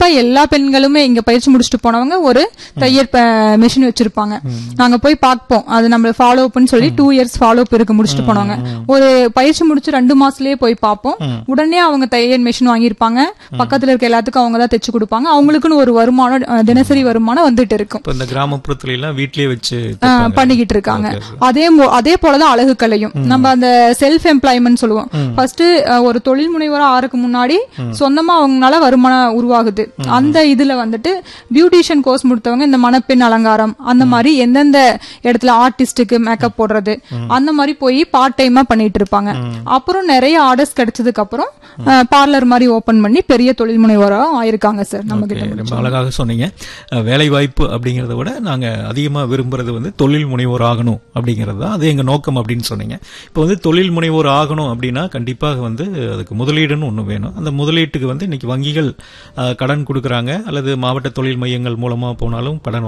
கண்டிப்பா எல்லா பெண்களுமே இங்க பயிற்சி முடிச்சுட்டு போனவங்க ஒரு தையல் மிஷின் வச்சிருப்பாங்க நாங்க போய் பார்ப்போம் அது நம்ம ஃபாலோ அப்னு சொல்லி டூ இயர்ஸ் ஃபாலோ அப் இருக்கு முடிச்சுட்டு போனவங்க ஒரு பயிற்சி முடிச்சு ரெண்டு மாசத்துலயே போய் பார்ப்போம் உடனே அவங்க தையல் மிஷின் வாங்கியிருப்பாங்க பக்கத்துல இருக்க எல்லாத்துக்கும் அவங்க தான் தைச்சு கொடுப்பாங்க அவங்களுக்குன்னு ஒரு வருமானம் அஹ், தினசரி வருமானம் வந்துட்டு இருக்கும் இப்ப இந்த கிராமப்புறத்துல எல்லாம் வீட்லயே வச்சு ஆஹ், தைப்பாங்க. பண்ணிக்கிட்டு இருக்காங்க அதே மோ- அதே போலதான் அழகு கலையும் நம்ம அந்த செல்ஃப் எம்ப்ளாய்மெண்ட் சொல்லுவோம் ஃபர்ஸ்ட் ஒரு தொழில் முனைவரா ஆறதுக்கு முன்னாடி சொந்தமா அவங்களால வருமானம் உருவாகுது அந்த இதுல வந்துட்டு பியூட்டிஷியன் கோர்ஸ் முடித்தவங்க இந்த மணப்பெண் அலங்காரம் அந்த மாதிரி எந்தெந்த இடத்துல ஆர்டிஸ்டுக்கு மேக்கப் போடுறது அந்த மாதிரி போய் பார்ட் டைமா பண்ணிட்டு இருப்பாங்க அப்புறம் நிறைய ஆர்டர்ஸ் கிடைச்சதுக்கு அப்புறம் பார்லர் மாதிரி ஓபன் பண்ணி பெரிய தொழில் முனைவரா ஆயிருக்காங்க சார் நம்ம கிட்ட Okay, ரொம்ப அழகாக சொன்னீங்க அஹ், வேலை வாய்ப்பு அப்படிங்கறத விட நாங்க அதிகமா விரும்புறது வந்து தொழில் முனைவோர் ஆகணும் அப்படிங்கிறது தான் அது எங்க நோக்கம் அப்படின்னு சொன்னீங்க இப்போ வந்து தொழில் முனைவோர் ஆகணும் அப்படின்னா கண்டிப்பாக வந்து அதுக்கு முதலீடுன்னு ஒண்ணு வேணும் அந்த முதலீட்டுக்கு வந்து இன்னைக்கு வங்கிகள் அஹ், கடன் கொடுக்கறாங்க அல்லது மாவட்ட தொழில் மையங்கள் மூலமா போனாலும் கடன்